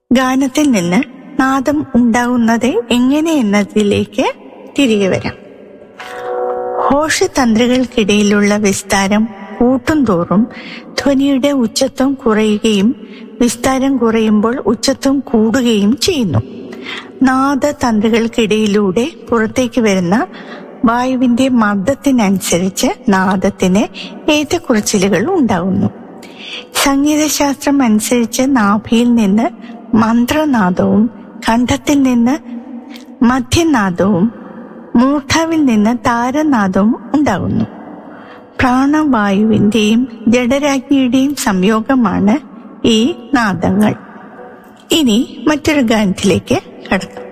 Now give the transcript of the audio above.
ഗാനത്തിൽ നിന്ന് നാദം ഉണ്ടാകുന്നത് എങ്ങനെ എന്നതിലേക്ക് തിരികെ വരാം ഹോഷതന്ത്രികൾക്കിടയിലുള്ള വിസ്താരം കൂട്ടുംതോറും ധ്വനിയുടെ ഉച്ചത്വം കുറയുകയും വിസ്താരം കുറയുമ്പോൾ ഉച്ചത്വം കൂടുകയും ചെയ്യുന്നു നാദതന്ത്രികൾക്കിടയിലൂടെ പുറത്തേക്ക് വരുന്ന വായുവിന്റെ മർദ്ദത്തിനനുസരിച്ച് നാദത്തിന് ഏറ്റക്കുറച്ചിലുകൾ ഉണ്ടാകുന്നു സംഗീതശാസ്ത്രം അനുസരിച്ച് നാഭിയിൽ നിന്ന് മന്ത്രനാദവും കണ്ഠത്തിൽ നിന്ന് മധ്യനാദവും മൂർധാവിൽ നിന്ന് താരനാദവും ഉണ്ടാകുന്നു പ്രാണവായുവിന്റെയും ജഡരാജ്ഞിയുടെയും സംയോഗമാണ് ഈ നാദങ്ങൾ ഇനി മറ്റൊരു ഗാനത്തിലേക്ക് കടക്കാം